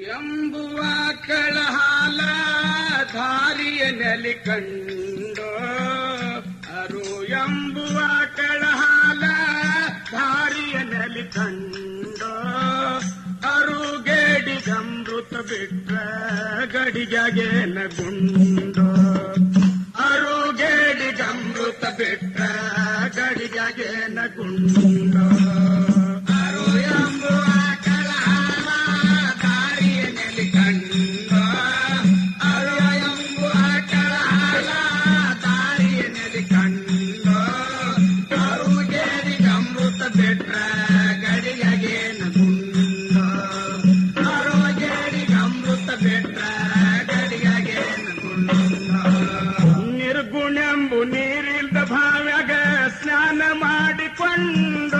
ಎಂಬುವ ಕಳಹಾಲ ಧಾರಿಯ ನೆಲಿ ಕಂಡು ಅರು ಎಂಬುವ ಕಳಹಾಲ ಧಾರಿಯ ನೆಲಿ ಕಂಡು ಅರುಗೇಡಿ ಗಮೃತ ಬಿಟ್ರ ಗಡಿಗೇನ ಗುಂಡು ಅರುಗೇಡಿ ಗಮೃತ ಬಿಟ್ರ ಗಡಿಗೇನ ಗುಂಡು ಅರು ಎಂಬುವ ಕಳಹಾಲ ದಾರಿಯ ನೆಲಿ ಕಂಡು ಅರು ಎಂಬುವ ಕಳಹಾಲ ದಾರಿಯ ನೆಲಿ ಕಂಡು ಅರುಗೇಡಿ ಗಮೃತ ಬಿಟ್ರ ಗಡಿಗೇನ ಗುಂಡು ಅರುಗೇಡಿ ಗಮೃತ ಬಿಟ್ರ ಗಡಿಗೇನ ಗುಂಡು ನಿರ್ಗುಣೆಂಬು ನೀರಿಲ್ದ ಭಾವ್ಯಾಗ ಸ್ನಾನ ಮಾಡಿಕೊಂಡು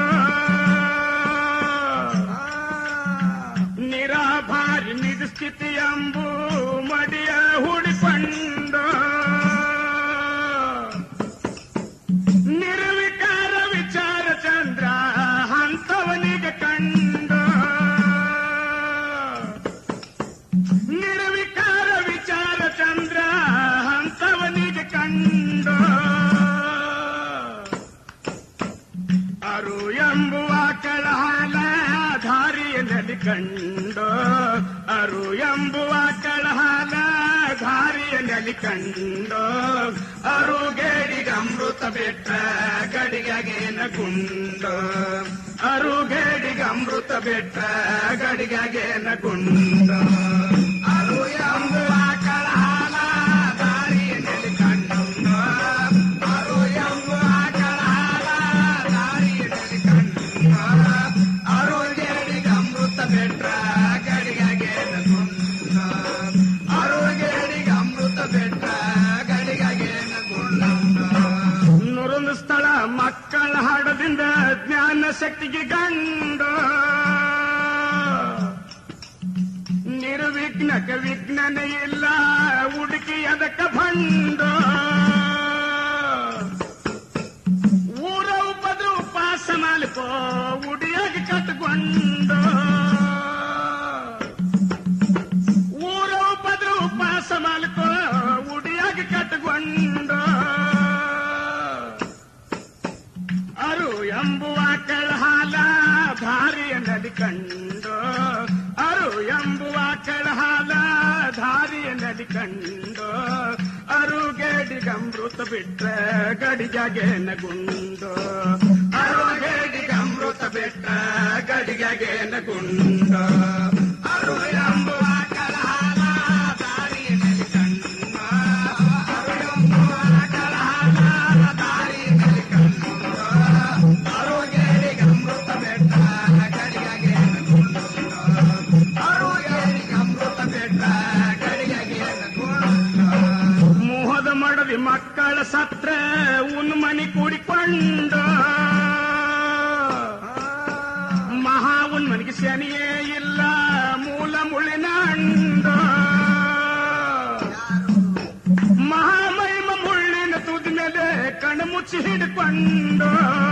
ನಿರಾಭಾರಿ ನಿಜ ಸ್ಥಿತಿ ಎಂಬು ಮಡಿಯ ಹೂಡಿಕೊಂಡು ನಿರ್ವಿಕಾರ ವಿಚಾರ ಚಂದ್ರ ಹಂತವನಿಗೆ ಕಂಡು ನಿರ್ವಿಕಾರ ವಿಚಾರ ಚಂದ್ರ ಹಂತವನಿಗೆ ಕಂಡು ಅರು ಎಂಬುವ ಕಳಹಾಲ ಧಾರಿಯಲ್ಲಿ ಕಂಡು ಅರು ಎಂಬುವ ಕಳಹಾಲ ಧಾರಿಯಲ್ಲಿ ಕಂಡು ಅರು ಗೇಡಿಗೆ ಅಮೃತ ಬಿಟ್ಟ ಗಡಿಗೇನ ಗುಂಡು ಅರು ಗೇಡಿಗೆ ಅಮೃತ ಬಿಟ್ಟ ಗಡಿಗೇನ ಗುಂಡು ಅರು ಎಂಬುವ ಕಳಹಾಲ ದಾರಿಯಲ್ಲಿ ಕಂಡು ಅರು ಎಂಬುವ ಕಳಹಾಲ ದಾರಿಯಲ್ಲಿ ಕಂಡು ಅರು ಗೇಡಿಗೆ ಅಮೃತ ಬಿಟ್ಟ ಗಡಿಗೇನ ಗುಂಡು ಅರು ಗೇಡಿಗೆ ಅಮೃತ ಬಿಟ್ಟ ಗಡಿಗೇನ ಗುಂಡು ನೂರೊಂದು ಸ್ಥಳ ಮಕ್ಕಳ ಹಾಡದಿಂದ ಜ್ಞಾನ ಶಕ್ತಿಗೆ ಗಂಡು ನಿರ್ವಿಘ್ನಕ ವಿಘ್ನನ ಇಲ್ಲ ಹುಡುಕಿ ಅದಕ್ಕ ಭಂಡು ಊರ ಉಪದ್ರ ಉಪಾಸ ಮಾಲಿಕೋ ಉಡಿಯಾಗಿ ಕಟ್ಕೊಂಡು ಊರ ಉಪದ್ರ ಉಪಾಸ ಮಾಲಿಕೋ ಉಡಿಯಾಗಿ ಕಟ್ಕೊಂಡು ಅರು ಎಂಬುವ ಕಳಹಾಲ ಧಾರಿಯ ನದಿ ಕಂಡು ಅರು ಎಂಬುವ ಕಳಹಾಲ ಧಾರಿಯ ನದಿ ಕಂಡು ಅರು ಗೇಡಿಗಮೃತ ಬಿಟ್ರ ಗಡಿಗೇನ ಗುಂಡು ಅರು ಗೇಡಿಗಮೃತ ಬಿಟ್ರ ಗಡಿಗೇನ ಗುಂಡು ಅರು ಎಂಬುವ ಕಳಹಾಲ ದಾರಿಯ ನದಿ ಕಂಡು ಅರು ಎಂಬುವ ಕಳಹಾಲ ದಾರಿಯ ನದಿ ಕಂಡು ಅರು ಗೇಡಿಗಮೃತ ಬಿಟ್ಟ ಗಡಿಗೇನ ಗುಂಡು ಅರು ಗೇಡಿಗಮೃತ ಬಿಟ್ಟ ಗಡಿಗೇನ ಗುಂಡು ಮೋಹದ ಮಡದಿ ಮಕ್ಕಳ ಸತ್ರ ಉನ್ ಮನಿ ಕೂಡಿಕೊಂಡು ಮಹಾ ಉನ್ ಮನಿಗೆ ಶನಿಯೇ ಇಲ್ಲ ಮೂಲ ಮುಳಿನ ಅಂಡು ಮಹಾಮಹಿಮ ಮುಳ್ಳಿನ ತುದಿ ಮೇಲೆ ಕಣ್ಣು ಮುಚ್ಚಿ ಹಿಡ್ಕೊಂಡು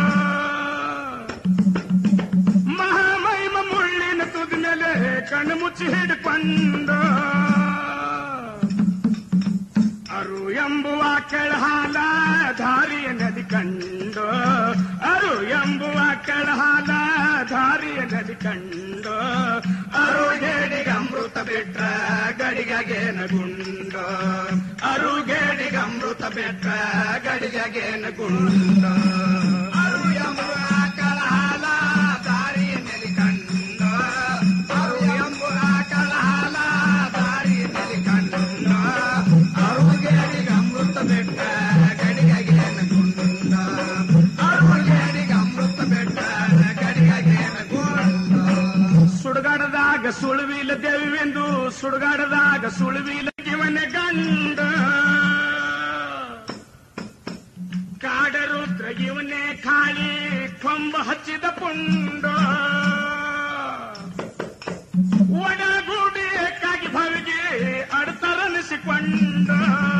ಮಹಾಮಹಿಮ ಮುಳ್ಳಿನ ತುದಿ ಮೇಲೆ ಕಣ್ಣು ಮುಚ್ಚಿ ಹಿಡ್ಕೊಂಡು ಅರು ಎಂಬುವ ಕೆಳಹಾಲ ಧಾರಿಯ ನದಿ ಕಂಡು ಅರು ಎಂಬುವ ಕೆಳಹಾಲ ಧಾರಿಯ ನದಿ ಕಂಡು ಅರು ಗೇಡಿಗೆ ಅಮೃತ ಬಿಟ್ಟ ಗಡಿಗೇನ ಗುಂಡು ಅರು ಗೇಡಿಗೆ ಅಮೃತ ಬಿಟ್ಟ ಗಡಿಗೇನ ಗುಂಡು ಅರು ಎಂಬುವ ಕಳಹಾಲ ದಾರಿಯ ನದಿ ಕಂಡು ಅರು ಎಂಬುವ ಕಳಹಾಲ ದಾರಿಯ ನದಿ ಕಂಡು ಅರು ಗೇಡಿಗೆ ಅಮೃತ ಬಿಟ್ಟ ಗಡಿಗೇನ ಗುಂಡು ಅರು ಗೇಡಿಗೆ ಅಮೃತ ಬಿಟ್ಟ ಗಡಿಗೇನ ಗುಂಡು ಸುಡುಗಾಡದಾಗ ಸುಳುವಿಲ ದೇವಿವೆಂದು ಸುಡುಗಾಡದಾಗ ಸುಳುವಿಲ ಇವನ ಗಂಡ ಕಾಡರುದ್ರ ಇವನೇ ಖಾಳಿ ಕೊಂಬ ಹಚ್ಚಿದ ಪುಂಡ ಒಡಗೂಡಿಯಕ್ಕಾಗಿ ಭವಿಗೆ ಅಡತರನಿಸಿಕೊಂಡ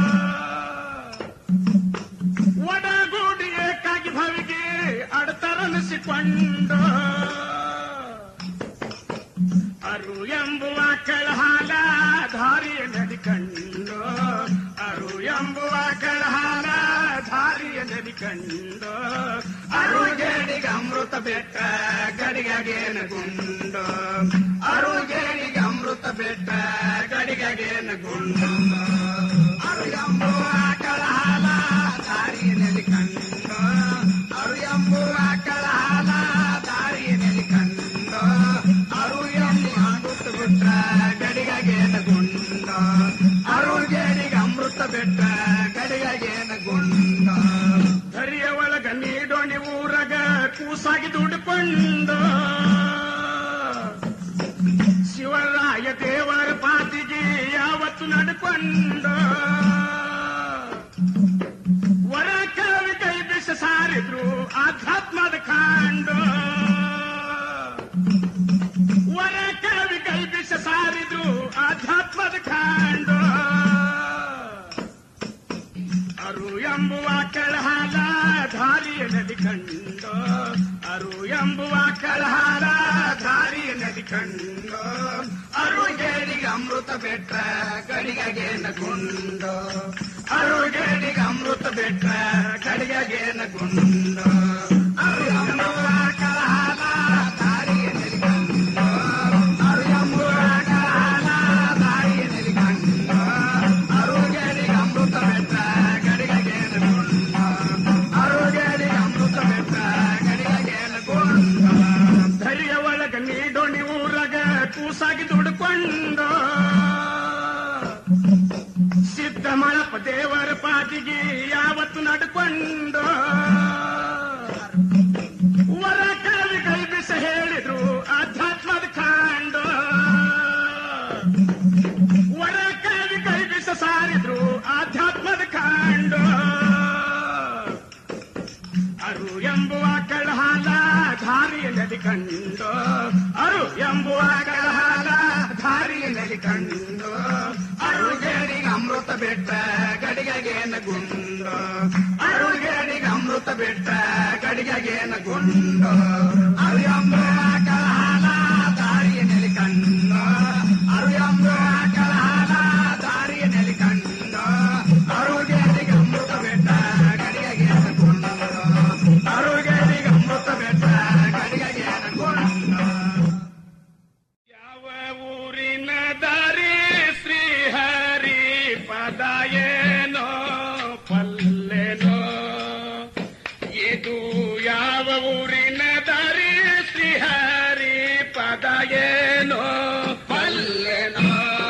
ಒಡಗೂಡಿಯಕ್ಕಾಗಿ ಭವಿಗೆ ಅಡತರನಿಸಿಕೊಂಡ ಅರು ಎಂಬುವ ಕಳಹಾಲ ಧಾರಿಯ ನದಿ ಕಂಡು ಅರು ಎಂಬುವ ಕಳಹಾಲ ಧಾರಿಯ ನದಿ ಕಂಡು ಅರು ಗೇಡಿಗೆ ಅಮೃತ ಬೆಟ್ಟ ಗಡಿಗೇನ ಗುಂಡು ಅರು ಗೇಡಿಗೆ ಅಮೃತ ಬೆಟ್ಟ ಗಡಿಗೇನ ಗುಂಡು ಅರು ಎಂಬುವ ಕಳಹಾಲ ಧಾರಿಯ ನದಿ ಕಂಡು ಅರು ಎಂಬುವ ಕಳಹಾಲ ದಾರಿಯ ನದಿ ಕಂಡು ಅರು ಎಂಬ ಅಮೃತ ಬಿಟ್ಟ ಗಡಿಗೇನ ಗುಂಡ ಅರು ಗೇಡಿಗೆ ಅಮೃತ ಬೆಟ್ಟ ಗಡಿಗೇನ ಗುಂಡ ಹರಿಯ ಒಳಗ ನೀಡೋಣಿ ಊರಗ ಕೂಸಾಗಿ ದುಡ್ಕೊಂಡು ಶಿವರಾಯ ದೇವರ ಪಾತಿಗೆ ಯಾವತ್ತು ನಡ್ಕೊಂಡು ವರ ಕವಿ ಕೈ ಬಿಸ ಸಾರಿದ್ರು ಆಧ್ಯಾತ್ಮದ ಕಾಂಡು ವರ ಕವಿ ಕೈ ಬಿಸ ಸಾರಿದ್ರು ಆಧ್ಯಾತ್ಮದ ಕಾಂಡು ಅರು ಎಂಬುವ ಕಳಹಾಲ ಧಾರಿಯ ನದಿ ಕಂಡು ಅರು ಎಂಬುವ ಕಳಹಾಲ ಧಾರಿಯ ನದಿ ಕಂಡು ಅರು ಗೇಡಿಗೆ ಅಮೃತ ಬೆಟ್ಟ ಗಡಿಗೇನ ಗುಂಡು ಅರು ಗೇಡಿಗೆ ಅಮೃತ ಬೆಟ್ಟ ಗಡಿಗೇನ ಗುಂಡು ಅರು ಎಂಬುವ ಕಳಹಾಲ ಧಾರಿಯ ನದಿ ಕಂಡು ಅರು ಎಂಬುವ ಕಳಹಾಲ ಧಾರಿಯ ನದಿ ಕಂಡು ಅರು ಗೇಡಿಗೆ ಅಮೃತ ಬೆಟ್ಟ ಗಡಿಗೇನ ಗುಂಡು ಅರು ಗೇಡಿಗೆ ಅಮೃತ ಬೆಟ್ಟ ಗಡಿಗೇನ ಗುಂಡು ಧೈರ್ಯ ಒಳಗ ನೀಡೋಣಿ ಊರಗ ಕೂಸಾಗಿ ದುಡ್ಕೊಂಡು ಸಿದ್ಧ ಮಳಪ ದೇವರ ಪಾದಿಗೆ ಯಾವತ್ತು ನಡ್ಕೊಂಡು ವರ ಕವಿ ಕೈ ಬಿಸ ಹೇಳಿದ್ರು ಆಧ್ಯಾತ್ಮದ ಕಾಂಡು ವರ ಕವಿ ಕೈ ಬಿಸ ಸಾರಿದ್ರು ಆಧ್ಯಾತ್ಮದ ಕಾಂಡು ಅರು ಎಂಬುವ ಕಳಹಾಲ ಧಾರಿಯ ನದಿ ಕಂಡು ಅರು ಎಂಬುವ ಕಳಹಾಲ ಧಾರಿಯ ನದಿ ಕಂಡು ಅರು ಗೇಡಿಗೆ ಅಮೃತ ಬೆಟ್ಟ ಗಡಿಗೇನ ಗುಂಡು ಅರು ಗೇಡಿಗೆ ಅಮೃತ ಬೆಟ್ಟ ಗಡಿಗೇನ ಗುಂಡು ಅರು ಎಂಬುವ ಕಳಹಾಲ ದಾರಿಯ ನೆಲೆ ಕಂಡು ಅರು ಎಂಬುವ ಕಳಹಾಲ ದಾರಿಯ ನೆಲೆ ಕಂಡು ಅರು ಗೇಡಿಗೆ ಅಮೃತ ಬೆಟ್ಟ ಗಡಿಗೇನ ಗುಂಡು ಅರು ಗೇಡಿಗೆ ಅಮೃತ ಬೆಟ್ಟ ಗಡಿಗೇನ ಗುಂಡು ಯಾವ ಊರಿನ ದಾರಿ ಶ್ರೀಹರಿ ಪದ ಏನೋ ಪಲ್ಲೆನೋ ಇದು ಯಾವ ಊರಿನ ದಾರಿ ಶ್ರೀಹರಿ ಪದ ಏನೋ ಪಲ್ಲೆನೋ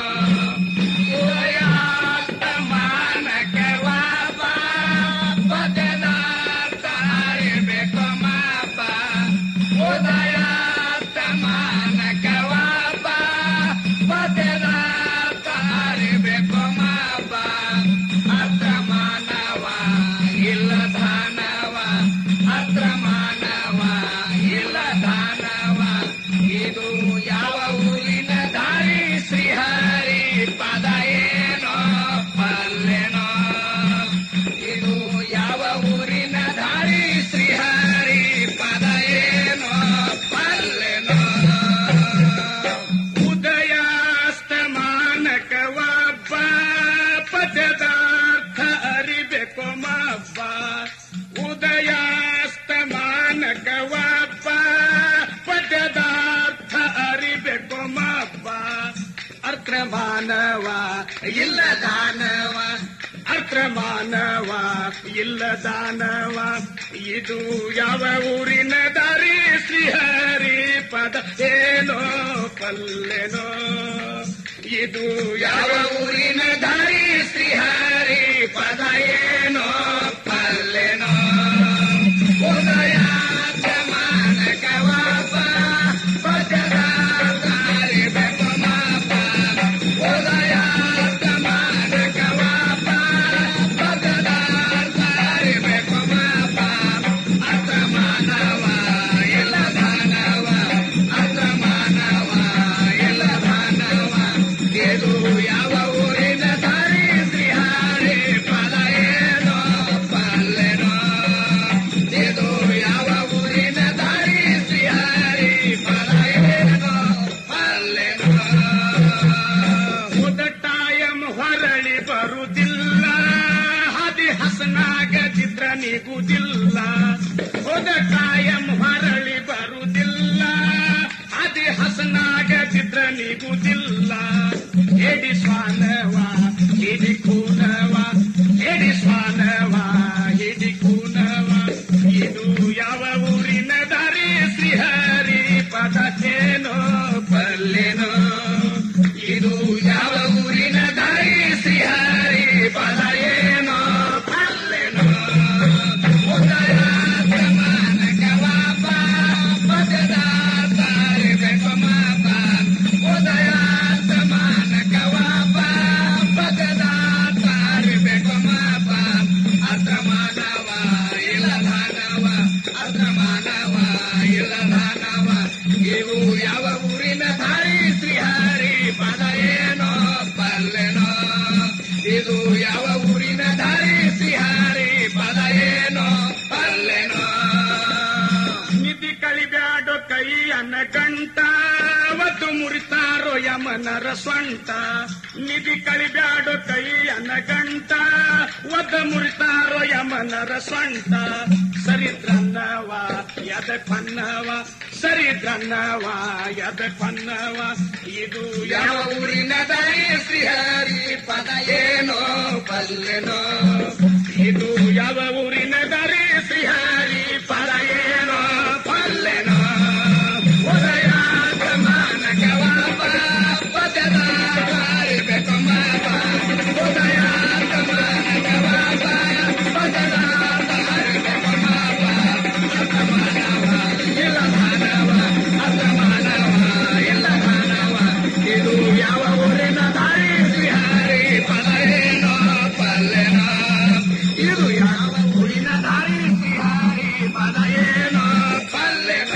ಇದು ಯಾವ ಊರಿನ ದಾರಿ ಶ್ರೀಹರಿ ಪದ ಏನೋ ಪಲ್ಲೆನೋ ಇದು ಯಾವ ಊರಿನ ದಾರಿ ಶ್ರೀಹರಿ ಪದ ಏನೋ ಪಲ್ಲೆನೋ ಉದಯಾಸ್ತಮಾನಕ ಒಬ್ಬ ಪದದಾರ್ಥ ಅರಿಬೇಕು ಮಬ್ಬ ಉದಯಾಸ್ತಮಾನಕ ಒಬ್ಬ ಪದದಾರ್ಥ ಅರಿಬೇಕು ಮಬ್ಬ ಅರ್ಥ ಮಾನವ ಇಲ್ಲ ದಾನವ ಅರ್ಥ ಮಾನವ ಇಲ್ಲ ದಾನವ ಇದು ಯಾವ ಊರಿನ ದಾರಿ ಶ್ರೀಹರಿ ಪದ ಏನೋ ಪಲ್ಲೆನೋ ಇದು ಯಾವ ಊರಿನ ದಾರಿ ಶ್ರೀಹರಿ ಪದ ಏನೋ ಪಲ್ಲೆನೋ ಉದಯ ಮಾನಕವಾಪ ಪದದ ದಾರಿ ಬೆಕ್ಕಮಾಪ ಉದಯ ಮಾನಕವಾಪ ಪದದ ದಾರಿ ಬೆಕ್ಕಮಾಪ ಅರ್ಥ ಮಾನವ ಎಲ್ಲ ದಾನವ ಅರ್ಥ ಮಾನವ ಎಲ್ಲ ದಾನವ ಇದು ಯಾವ ಊರಿನ ದಾರಿ ಶ್ರೀಹಾರಿ ಪದ ಏನೋ ಹೋದ ಟೈಮ್ ಹೊರಳಿ ಬರುವುದಿಲ್ಲ ಹದಿ ಹಸನಾಗ ಚಿತ್ರ ನಿಗುವುದಿಲ್ಲ ಹೋದ ಟೈಮ್ ಹೊರಳಿ ಬರುವುದಿಲ್ಲ ಹದಿ ಹಸನಾಗ ಚಿತ್ರ ನಿಗುವುದಿಲ್ಲ ಎಡಿ ಸ್ವಾನವ ಹಿಡಿ ಕೂನವ ಎಡಿ ಸ್ವಾನವ ಹಿಡಿ ಕೂನವ ಇದು ಯಾವ ಊರಿನ ದಾರಿ ಶ್ರೀಹರಿ ಪದಕೇನೋ ಪಲ್ಲೆನೋ ಇದು ಯಾವ ಊರಿನ ದಾರಿ ಶ್ರೀಹರಿ ಪದ ಏನೋ ಪಲ್ಲೆನೋ ಉದಯ ಸಮಾನ ಕವಾಪ ಪದದ ದಾರಿ ಬೆಕಮಾಪ ಉದಯ ಸಮಾನ ಕವಾಪ ಪದದ ದಾರಿ ಬೆಕಮಾಪ ಅತ್ರ ಮಾನವ ಇಲ್ಲ ದಾನವ ಅತ್ರ ಮಾನವ ಇಲ್ಲ ದಾನವ ಇವು ಯಾವ ಊರಿನ ದಾರಿ ಶ್ರೀಹರಿ ಪದ ಏನೋ ಪಲ್ಲೆನೋ ಇದು ಯಾವ ಊರಿನ ದಾರಿ ಶ್ರೀಹರಿ ಪದ ಏನೋ ಪಲ್ಲೆನೋ ನಿಧಿ ಕಳಿಬ್ಯಾಡೋ ಕೈ ಅನ್ನ ಗಂಟ ಅವತ್ತು ಮುರಿತಾರೋ ಯಮನರ ಸ್ವಂಟ ನಿಧಿ ಕಳಿಬ್ಯಾಡೋ ಕೈ ಅನ್ನ ಗಂಟ ಒದ್ದ ಮುರಿತಾರೋ ಯಮನರ ಸ್ವಂಟ ಸರಿದ್ರನ್ನವ ಯದ ಪನ್ನವ ಸರಿದ್ರನ್ನವ ಯದ ಪನ್ನವ ಇದು ಯಾವ ಊರಿನ ದಯ ಶ್ರೀಹರಿ ಪದ ಏನೋ ಪಲ್ಲೆನೋ ಇದು ಯಾವ ಊರಿನ ದರಿ ಶ್ರೀಹರಿ ಪದ ಏನೋ ಪಲ್ಲೆನೋ ಉದಯ ಸಮಾನ ಕವಾಪ ಪದದ ದಾರಿ ಬೆಕಮಾಪ ಉದಯ ಸಮಾನ ಕವಾಪ ಪದದ ದಾರಿ ಬೆಕಮಾಪ ಅಸಮಾನವ ಇಲ್ಲ ಮಾನವ ಅಸಮಾನವ ಇಲ್ಲ ಮಾನವ ಇದು ಯಾವ ಊರಿನ ದಾರಿ ಶ್ರೀಹರಿ ಪದ ಏನೋ ಪಲ್ಲೆನೋ ಇದು ಯಾವ ಊರಿನ ದಾರಿ ಶ್ರೀಹರಿ ಪದ ಏನೋ ಪಲ್ಲೆನೋ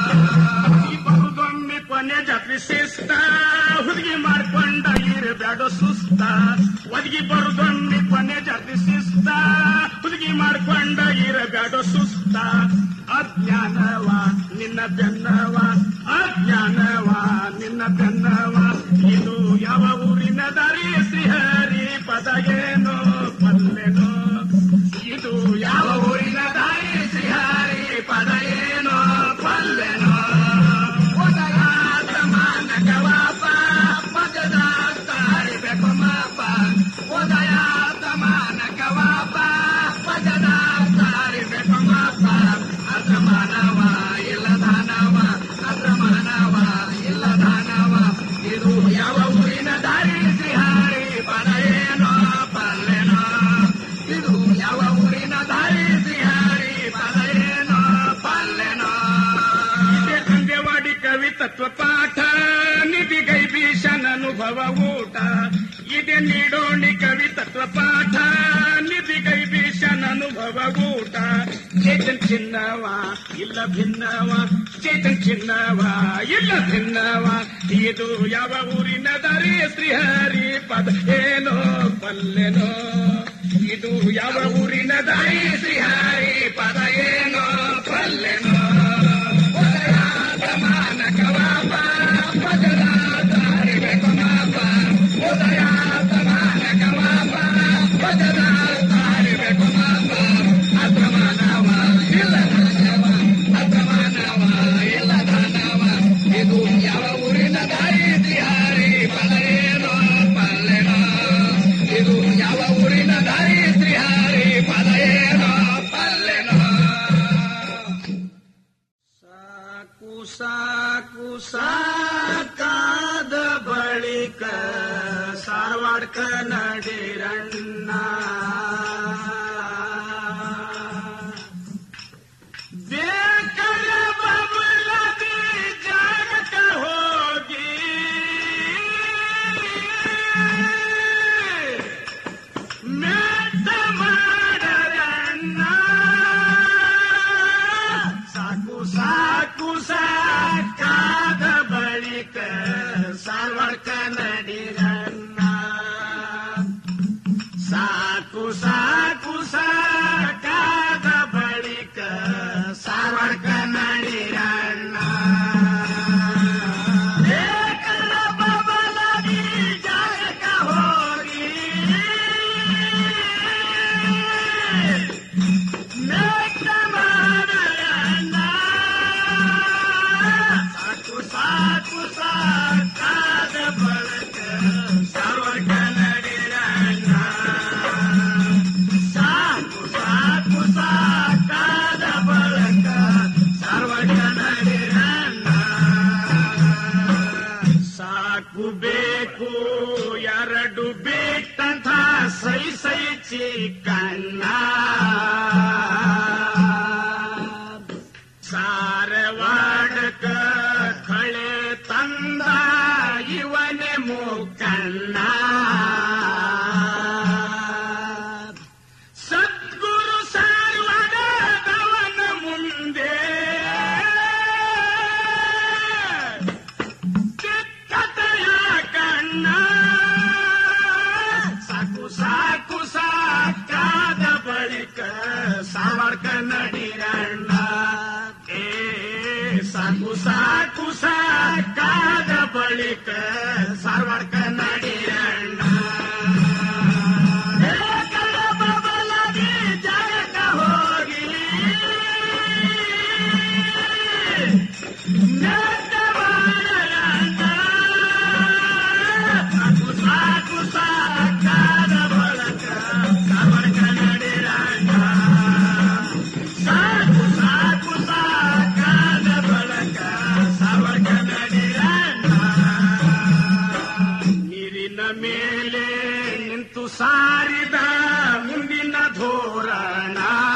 ಈ ಬಹುದೊಮ್ಮೆ ಕೊನೆ ಜಾತ್ರೆ ಶಿಸ್ತ ಹುಡುಗಿ ಮಾಡ್ಕೊಂಡ ಇರಬೇಡ ಸುಸ್ತ ಒದಗಿ ಬರುದೊಮ್ಮೆ ಕೊನೆ ಜಾತ್ರೆ ಶಿಸ್ತ ಹುಡುಗಿ ಮಾಡ್ಕೊಂಡ ಇರಬೇಡ ಸುಸ್ತ ಅಜ್ಞಾನವ ನಿನ್ನ ಬೆನ್ನವ ಅಜ್ಞಾನವ ನಿನ್ನ ಬೆನ್ನವ ಇದು ಯಾವ ಊರಿನ ದಾರಿ ಶ್ರೀಹರಿ ಪದ ಏನೋ ಪಲ್ಲೆನೋ ಇದು ಯಾವ ಊರಿನ ದಾರಿ ಶ್ರೀಹರಿ ಪದ ಏನೋ ಪಲ್ಲೆನೋ ಉದಯ ಸಮಾನ ಕವಾಪ ಪದದ ದಾರಿ ಬೆಕಮಾಪ ಉದಯ ಸಮಾನ ಕವಾಪ ಪದದ ದಾರಿ ಬೆಕಮಾಪ ಅಸಮಾನವ ಇಲ್ಲ ದಾನವ ಅಸಮಾನವ ಇಲ್ಲ ದಾನವ ಇದು ಯಾವ ಊರಿನ ದಾರಿ ಶ್ರೀಹರಿ ಪದ ಏನೋ ಪಲ್ಲೆನೋ ಇದು ಯಾವ ಊರಿನ ದಾರಿ ಶ್ರೀಹರಿ ಪದ ಏನೋ ಪಲ್ಲೆನೋ ಇದೇ ಅಂದೆವಾಡಿ ಕವಿ ತತ್ವ ಪಾಠ ನಿಧಿ ಗೈ ಭೀಷಣ ಅನುಭವ ಊಟ ಇದೇ ನೀಡೋಣಿ ಕವಿ ತತ್ವ ಪಾಠ ನಿಧಿ ಗೈ ಭೀಷಣ ಅನುಭವ ಊಟ ಚೇತನ್ ಚಿನ್ನವ ಇಲ್ಲ ಭಿನ್ನವ ಚೇತನ್ ಚಿನ್ನವ ಇಲ್ಲ ಭಿನ್ನವ ಇದು ಯಾವ ಊರಿನ ದಾರಿ ಶ್ರೀಹರಿ ಪದ ಏನೋ ಪಲ್ಲೆನೋ ಇದು ಯಾವ ಊರಿನ ದಾರಿ ಶ್ರೀಹರಿ ಪದ ಏನೋ ಪಲ್ಲೆನೋ ಉದಯ ಸಮಾನ ಕವಾಪ ಪದದ ದಾರಿ ಬೆಕಮಾಪ ಉದಯ ಸಮಾನ ಕವಾಪ ಪದದ ದಾರಿ ಬೆಕಮಾಪ ಅಸಮಾನವ ಇಲ್ಲ ದಾನವ ಅಸಮಾನವ ಇಲ್ಲ ದಾನವ ಇದು ಯಾವ ಊರಿನ ದಾರಿ ಶ್ರೀಹರಿ ಪದ ಏನೋ ಪಲ್ಲೆನೋ ಇದು ಯಾವ ಊರಿನ ದಾರಿ ಶ್ರೀಹರಿ ಪದ ಏನೋ ಪಲ್ಲೆನೋ ಸಾಕು ಸಾಕು ಸಾಕಾದ ಬಳಿಕ ಸಾರವಾಡ್ಕ ನಡಿರಣ್ಣ ಬೇಕರ ಬಬಲದಿ ಜಾಗಕ ಹೋಗಿ ಮೆಟ್ಟ ಮಾಡರಣ್ಣ ಸಾಕು ಸಾಕು ಸಾಕಾದ ಬಳಿಕ ಸಾರ್ವರ್ಕ ನಡಿರಣ್ಣ ಸಾಕು ಸಾಕು ಸಾಕಾದ ಬಳಿಕ ಸಾರ್ವರ್ಕ ನಡಿರಣ್ಣ ಬೇಕರ ಬಬ ನಾಲ್ಕು ಬೇಕು ಎರಡು ಬೇಕಂತ ಸೈ ಸೈ ಚಿಕ್ಕಣ್ಣ ಸಾರವಾಡಕ ಕಳೆ ತಂದ ಇವನೇ ಮುಕ್ಕಣ್ಣ ಸದ್ಗುರು ಸಾರವಾಡದವನ ಮುಂದೆ ಚಿಕ್ಕತೆಯ ಕಣ್ಣ ಸಾಕು ಸಾಕು ಸಾಕಾದ ಬಳಿಕ ಸಾವರ್ಕ ನಡಿರಣ್ಣ ಏ ಸಾಕು ಸಾಕು ಸಾಕಾದ ಬಳಿಕ ಸಾವರ್ಕ ನಡಿರಣ್ಣ ಏ ಕಳ್ಳ ಬಬಲಾಗಿ ಜಗಕ್ಕ ಹೋಗಿ ಸಾಕು ಸಾಕಾದ ಬಳಕ ಸಾವರ್ಕ ನಡಿರಣ್ಣ ಸಾಕು ಸಾಕು ಸಾಕಾದ ಬಳಕ ಸಾವರ್ಕ ನಡಿರಣ್ಣ ನೀರಿನ ಮೇಲೆ ನಿಂತು ಸಾರಿದ ಮುಂದಿನ ಧೋರಣ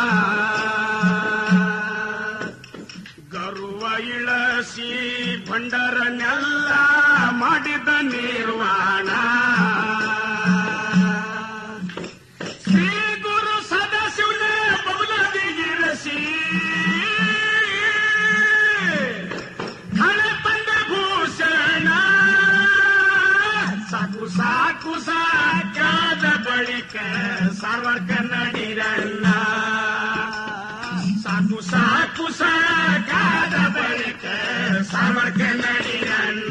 ಗರುವ ಇಳಸಿ ಭಂಡರನೆಲ್ಲ ಮಾಡಿದ ನಿರ್ವಾಣ ಶ್ರೀ ಗುರು ಸದಾಶಿವನ ಬಬಲದಿಗಿರಸಿ ಹಳೆ ತಂದ ಭೂಷಣ ಸಾಕು ಸಾಕು ಸಾಕಾದ ಬಳಿಕ ಸಾರ್ವರ್ಕ ನಡಿರಣ್ಣ ಸಾಕು ಸಾಕು ಸಾಕಾದ ಬಳಿಕ ಸಾರ್ವರ್ಕ ನಡಿರಣ್ಣ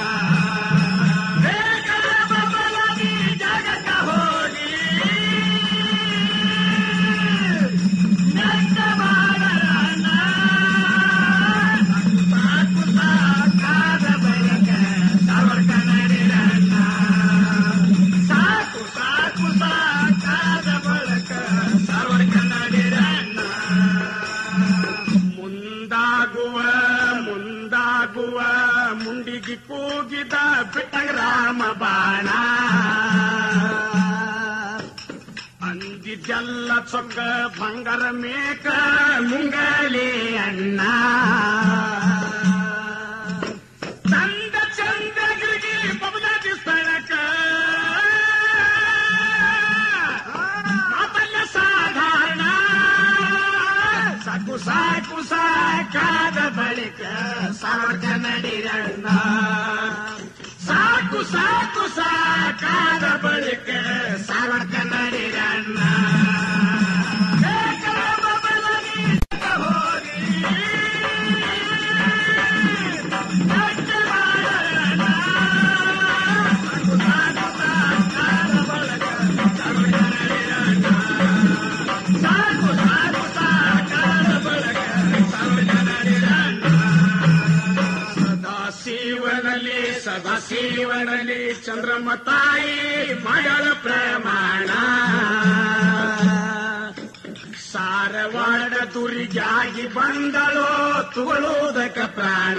ಬೇಗನೆ ಬಬಲಾಗಿ ಜಗಕ್ಕ ಹೋಗಿ ನೆಟ್ಟ ಬಾಳಣ್ಣ. ಸಾಕು ಸಾಕಾದ ಬಳಿಕ ಸಾರ್ವರ್ಕ ನಡಿರಣ್ಣ ಸಾಕು ಸಾಕು ಸಾಕಾದ ಬಳಕ ಸಾರ್ವರ್ಕ ನಡಿರಣ್ಣ ಮುಂದಾಗುವ ಮುಂದಾಗುವ ಮುಂಡಿಗೆ ಕೂಗಿದ ಬಿಟ್ಟಂಗ ರಾಮ ಬಾಣ ಅಂದಿದ್ದೆಲ್ಲ ಚೊಕ್ಕ ಬಂಗಾರ ಮೇಕ ಮುಂಗಲಿ ಅಣ್ಣ ಚಂದ ಚಂದಗಿರಿ ಬಬಲಾದಿ ಸ್ಥಳಕ ಮಾತಲ್ಲ ಸಾಧಾರಣ ಸಾಕು ಸಾಕು ಸಾಕಾದ ಬಳಿಕ ಸಾವರ್ಕ ನಡಿರಣ್ಣ ಸಾಕು ಸಾಕು ಸಾಕಾದ ಬಳಿಕ ಸಾವರ್ಕ ನಡಿರಣ್ಣ ಬೇಗ ಬಬಲಾದಿ ಹೋಗಿ ನೆಟ್ಟ ಬಾಳಣ್ಣ. ಸಾಕು ಸಾಕು ಸಾಕಾದ ಬಳಗ ಸದಾಶಿವನಲ್ಲಿ ಸದಾಶಿವನಲ್ಲಿ ಚಂದ್ರಮ್ಮ ತಾಯಿ ಮಾಡಳ ಪ್ರಮಾಣ ಸಾರವಾಡ ದುರಿಗಾಗಿ ಬಂದಳೋ ತುಳುವುದಕ ಪ್ರಾಣ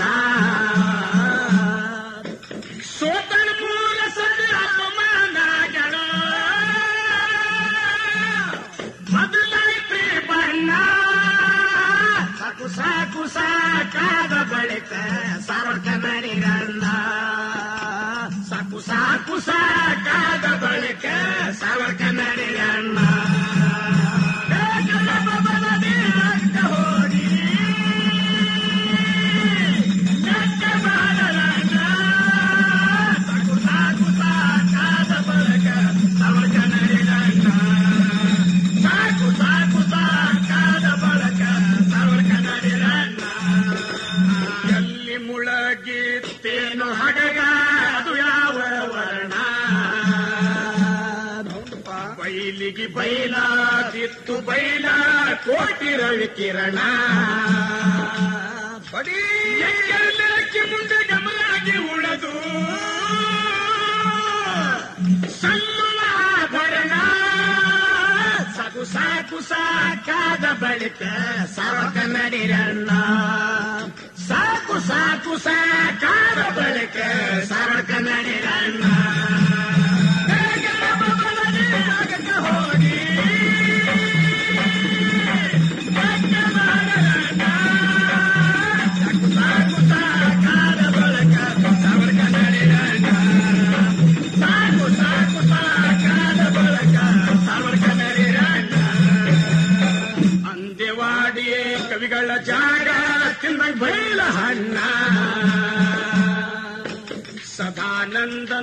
ಸೋತನ ಮೂಲ ಸರಿ ಅಪಮಾನಗಳು ಬದಲಾಯ್ತು ಬಣ್ಣ ಸಾಕು ಸಾಕು ಸಾಕಾದ ಬಳಿಕ ಸಾವರ್ಕ ನಡಿರಣ್ಣ ಸಾಕು ಸಾಕು ಸಾಕಾದ ಬಳಿಕ ಸಾವರ್ಕ ನಡಿರಣ್ಣ ಬೇಗನೆ ಬಬಲದಿ ರಕ್ತ ಹೋಗಿ ನೆಟ್ಟ ಬಾಳಣ್ಣ. ಸಾಕು ಸಾಕು ಸಾಕಾದ ಬಳಿಕ ಸಾವರ್ಕ ನಡಿರಣ್ಣ ಸಾಕು ಸಾಕು ಸಾಕಾದ ಬಳಕ ಸಾವರ್ಕ ನಡಿರಣ್ಣ ಎಲ್ಲಿ ಮುಳಗಿತ್ತೇನು ಹಡಗ ಅದು ಯಾವ ವರ್ಣ ಬೈಲಿಗೆ ಬೈಲ ತಿತ್ತು ಬೈಲ ಕೋಟಿ ರವಿ ಕಿರಣ ಎಕ್ಕರಕ್ಕೆ ಮುಂದೆ ಗಮನಾಗಿ ಉಳದು ಸಲ್ಲುವಾಭರಣ ಸಾಕು ಸಾಕು ಸಾಕಾದ ಬಳಿಕ ಸಾವಕ ನಡಿರಣ್ಣ ಸಾಕು ಸಾಕು ಸಾಕಾದ ಬಳಿಕ ಸಾವಕ ನಡಿ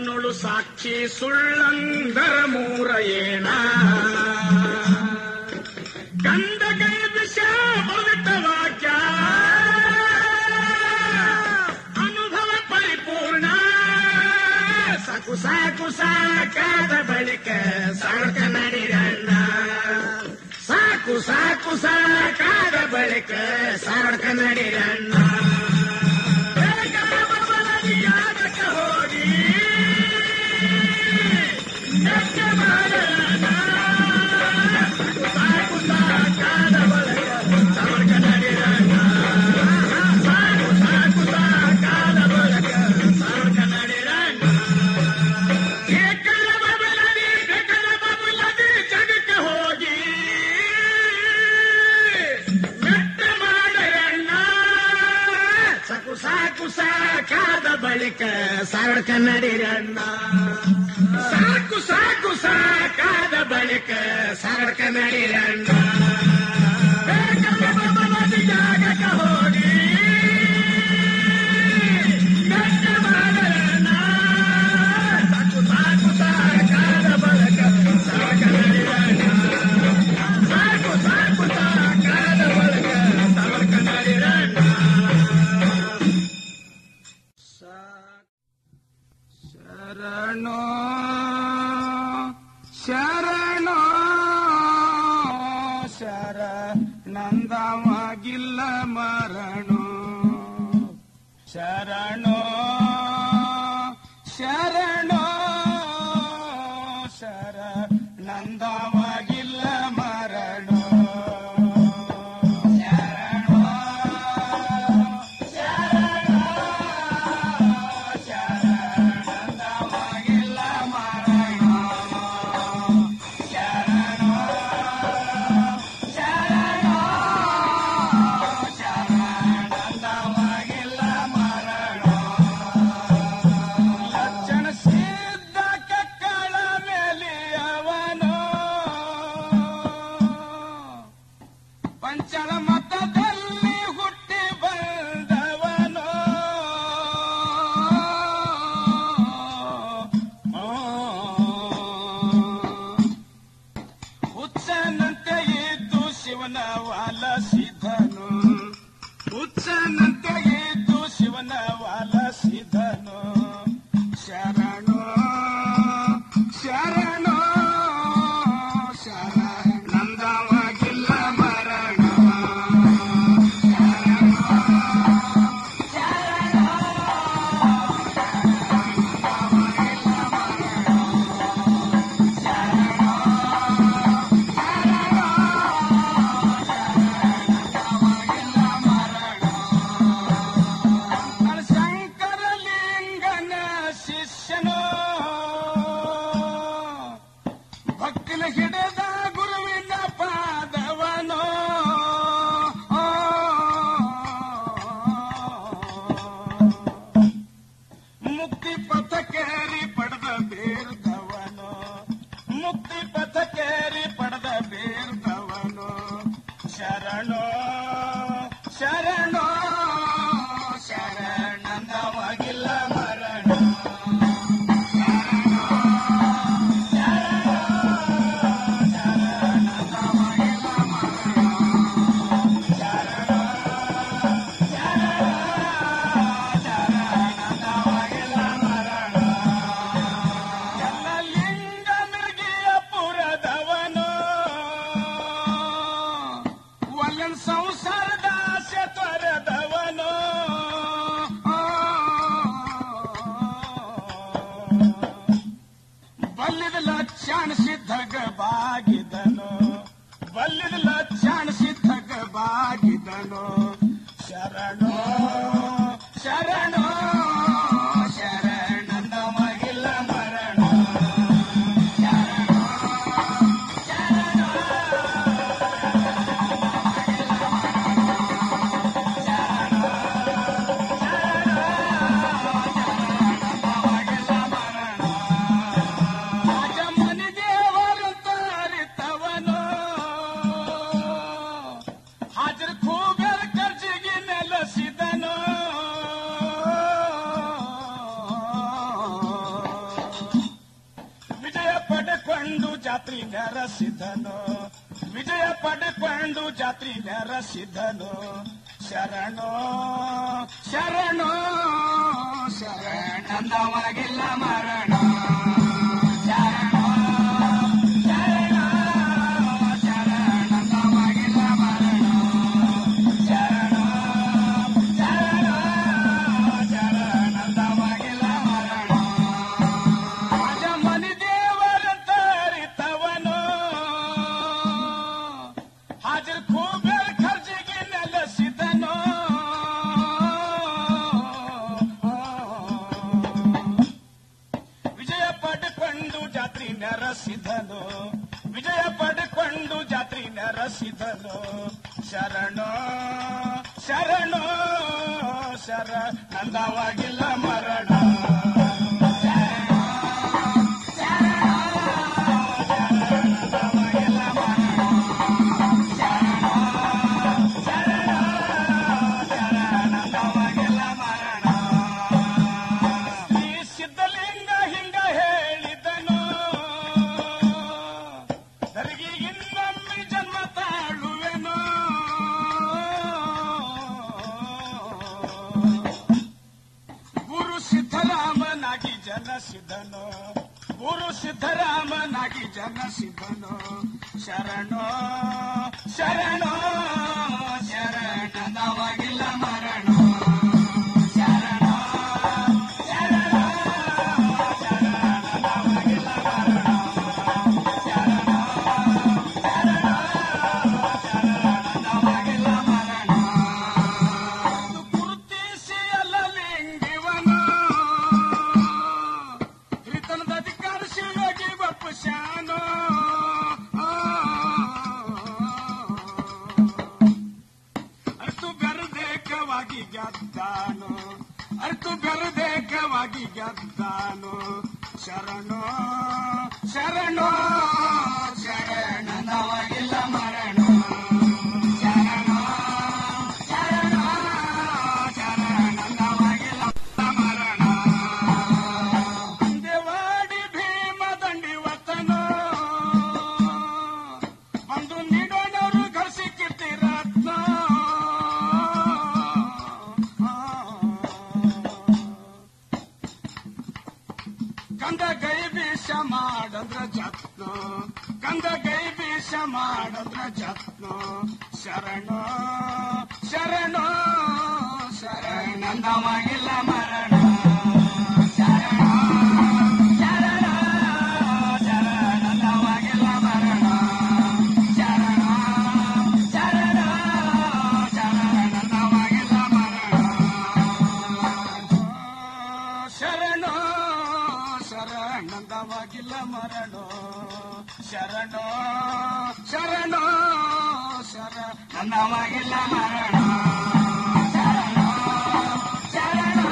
ಸಾಧನೊಳು ಸಾಕ್ಷಿ ಸುಳ್ಳಂದರ ಮೂರ ಏಣ ಗಂಧ ಕೈ ವಿಷ ಬಲಿತ ವಾಕ್ಯ ಅನುಭವ ಪರಿಪೂರ್ಣ ಸಾಕು ಸಾಕು ಸಾಕಾದ ಬಳಿಕ ಸಾಕ ನಡಿರಣ್ಣ ಸಾಕು ಸಾಕು ಸಾಕಾದ ಬಳಿಕ ಸಾಕ ನಡಿರಣ್ಣ ಯಾದಕ ಹೋಗಿ ನೆಟ್ಟ ಮಾಡರಣ್ಣ. ಸಾಕು ಸಾಕಾದ ಬಳಿಕ ಸಾಕ ನಡಿರಣ್ಣ. ಸಾಕು ಸಾಕು ಸಾಕಾದ ಬಳಿಕ ಸಾಕ ನಡಿರಣ್ಣ. ಏಕಲ ಬಬಲದಿ ಕಕಲ ಬಬಲದಿ ಜಗಕ್ಕೆ ಹೋಗಿ ಮೆಟ್ಟ ಮಾಡರಣ್ಣ ಸಾಕು ಸಾಕು ಸಾಕಾದ ಬಳಿಕ ಸಾರಡ್ಕ ನಡಿರಣ್ಣ ಸಾಕು ಸಾಕು ಸಾಕಾದ ಬಳಿಕ ಸಾರಡ್ಕ ನಡಿರಣ್ಣ ಏಕಲ ಬಬಲದಿ ಜಾಗಕ್ಕೆ ಹೋಗಿ ಮೆಟ್ಟ ಮಾಡರಣ್ಣ ಸಾಕು ಸಾಕು ಸಾಕಾದ ಬಳಿಕ ಸಾರಡ್ಕ ನಡಿರಣ್ಣ ಸಾಕು ಸಾಕು ಸಾಕಾದ ಬಳಿಕ ಸಾರಡ್ಕ ನಡಿರಣ್ಣ ಶರಣೋ ಶರಣೋ ಶರ ನಂದವಾಗಿಲ್ಲ ಮರಣೋ ಶರಣೋ ಶರಣೋ ಶರ ನಂದವಾಗಿಲ್ಲ ಮರಣೋ ಲಕ್ಷಣ ಸಿದ್ಧ ಕಕ್ಕಳ ಮೇಲೆ ಅವನು ಪಂಚಳ ಮತದಲ್ಲಿ ಹುಟ್ಟಿ ಬಂದವನು ಹುಚ್ಚನಂತೆ ಇದ್ದು ಶಿವನ ವಾಲಸಿದನು ಹುಚ್ಚನಂತೆ ಇದ್ದು ಶಿವನ ವಾಲಸಿದನು ಶರಣೋ ಶರಣೋ ಶರ ನಂದವಾಗಿಲ್ಲ ಮರಣ ಶಂಕರಲಿಂಗನ ಶಿಷ್ಯನು ಭಕ್ತಿನ ಹಿಡಿದ ಗುರುವಿನ ಪಾದವನು ಮುಕ್ತಿ ಪಥಕೇರಿ ಪಡೆದ ಬೇರ್ದವನು ಮುಕ್ತಿ ಪಥಕೇರಿ ಪಡೆದ ಬೇರ್ದವನು ಶರಣೋ ಶರಣೋ ಶರಣಂದವಾಗಿಲ್ಲ ಮರಣ ಲಿಂಗನಿಗೆ ಪುರದವನು ಒಲ್ಲನ್ ಸಂಸಾರದ ಆಸೆ ತೊರೆದವನು ಬಲ್ಲಿದ ಲಕ್ಷಣ ಸಿದ್ಧಗ ಬಾಗಿದನು ಬಲ್ಲಿದ ಲಕ್ಷಣ ಸಿದ್ಧಗ ಬಾಗಿದನು ಶರಣೋ ಶರಣೋ ಶರಣಂದ ಮಗಿಲ್ಲ ಮರಣ ರಾಜಮನಿದೇವರಂತ ಅರಿತವನು ಹಾಜರ್ ಖೂಬೆರ ಕರ್ಜಿಗೆ ನೆಲೆಸಿದನು ಪಡೆಕೊಂಡು ಜಾತ್ರಿ ನೆರಸಿದನು ವಿಜಯ ಪಡೆಕೊಂಡು ಜಾತ್ರಿ ನೆರಸಿದನು ಶರಣೋ ಶರಣೋ ಶರಣಂದವಾಗಿಲ್ಲ ಮರಣ ಶರಣೋ ಶರಣೋ ಶರಣಂದವಾಗಿಲ್ಲ ಮರಣ ಶರಣೋ ಶರಣೋ ಶರಣಂದವಾಗಿಲ್ಲ ಮರಣ ರಾಜಮನಿ ದೇವರ ತರಿತವನು ಹಾಜರ್ ಕೂಬೇರ್ ಖರ್ಜಿಗೆ ನೆಲೆಸಿದನು ವಿಜಯ ಪಡೆಕೊಂಡು ಜಾತ್ರಿ ನೆರಸಿದನು ವಿಜಯ ಪಡೆಕೊಂಡು ಜಾತ್ರಿ ನೆರಸಿದನು ಶರಣೋ ಶರಣೋ ಶರ ನಂದವಾಗಿಲ್ಲ ಮರಣ ಈ ಸಿದ್ಧಲಿಂಗ ಹಿಂಗ ಹೇಳಿದನು ದರ್ಗಿ ಇನ್ನೊಮ್ಮೆ ಜನ್ಮ ತಾಳುವೆನು ಗುರು ಸಿದ್ದರಾಮನಾಗಿ ಜನಸಿದನು ಗುರು ಸಿದ್ದರಾಮನಾಗಿ ಜನಸಿದನು ಶರಣೋ ಶರಣೋ ಶರಣವಾಗಿಲ್ಲ ಮರಣ ಶರಣೋ ಶರಣೋ ಶರಣವಾಗಿಲ್ಲ ಮರಣ ಶರಣೋ ಶರಣೋ ಶರಣವಾಗಿಲ್ಲ ಮರಣ ಗುರುತಿಸಿ ಅಲ್ಲಲಿಂಗಿವನು ಹಿರಿತನದ ಅಧಿಕಾರ ಶಿವಯೋಗಿ ಬಪ್ಪು ಶಾನು ಅರ್ತು ಬೆರದೇಕವಾಗಿ ಗೆದ್ದಾನು ಅರ್ತು ಬೆರದೇಕವಾಗಿ ಗೆದ್ದಾನು ಶರಣೋ ಶರಣೋ ಶರಣವಾಗಿಲ್ಲ ಮರಣ ಶರಣೋ ಶರಣೋ ಶರಣವಾಗಿಲ್ಲ ಮರಣ ದೇವಾಡಿ ಭೀಮ ದಂಡಿವತನು ಬಂದು ನೀಡೋಣರು ಗಳಿಸಿ ಕಿರ್ತಿರತ್ನ ಕಂದ ಗೈ ಬೀಸ ಮಾಡಂದ್ರ ಜತ್ನ ಕಂದ ಗೈ ಬೀಸ ಮಾಡಂದ್ರ ಜತ್ನ ಶರಣೋ ಶರಣೋ ಶರಣವಾಗಿಲ್ಲ ಮರಣ ಶರಣೋ ಶರಣೋ ಶರಣವಾಗಿಲ್ಲ ಮರಣ ಶರಣೋ ಶರಣೋ ಶರಣವಾಗಿಲ್ಲ ಮರಣ ಶರಣೋ ಶರಣಂದವಾಗಿಲ್ಲ ಮರಣೋ ಶರಣೋ ಶರಣೋ ಶರಣಂದವಾಗಿಲ್ಲ ಮರಣ ಶರಣೋ ಶರಣೋ